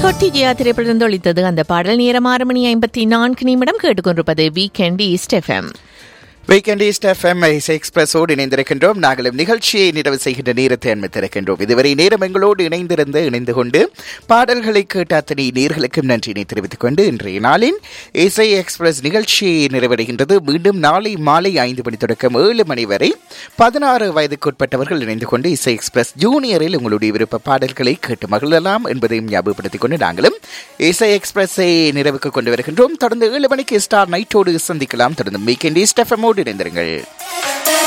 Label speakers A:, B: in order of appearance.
A: தொட்டி ஜெயா திரைப்படத்திலிருந்து ஒழித்தது அந்த பாடல் நேரம் ஆறு மணி ஐம்பத்தி நான்கு நிமிடம் கேட்டுக்கொண்டிருப்பது weekend east FM
B: weekend east FM இசை எக்ஸ்பிரஸோடு இணைந்திருக்கின்றோம் நாங்களும் நிகழ்ச்சியை நிறைவு செய்கின்ற நேரத்தை அனுமதித்திருக்கின்றோம் இதுவரை நேரம் எங்களோடு இணைந்திருந்து இணைந்து கொண்டு பாடல்களை கேட்ட அத்தனை நேர்களுக்கும் நன்றியினை தெரிவித்துக் கொண்டு இன்றைய நாளின் இசை எக்ஸ்பிரஸ் நிகழ்ச்சி நிறைவடைகின்றது மீண்டும் நாளை மாலை ஐந்து மணி தொடக்கம் ஏழு மணி வரை பதினாறு வயதுக்குட்பட்டவர்கள் இணைந்து கொண்டு இசை எக்ஸ்பிரஸ் ஜூனியரில் உங்களுடைய விருப்ப பாடல்களை கேட்டு மகிழலாம் என்பதையும் ஞாபகப்படுத்திக் கொண்டு நாங்களும் இசை எக்ஸ்பிரஸை நிறைவுக்கு கொண்டு வருகின்றோம் தொடர்ந்து ஏழு மணிக்கு ஸ்டார் நைட்டோடு சந்திக்கலாம் தொடர்ந்து வீக்கெண்ட் ஈஸ்ட் எஃப்எம்மோடு இணைந்திருங்கள்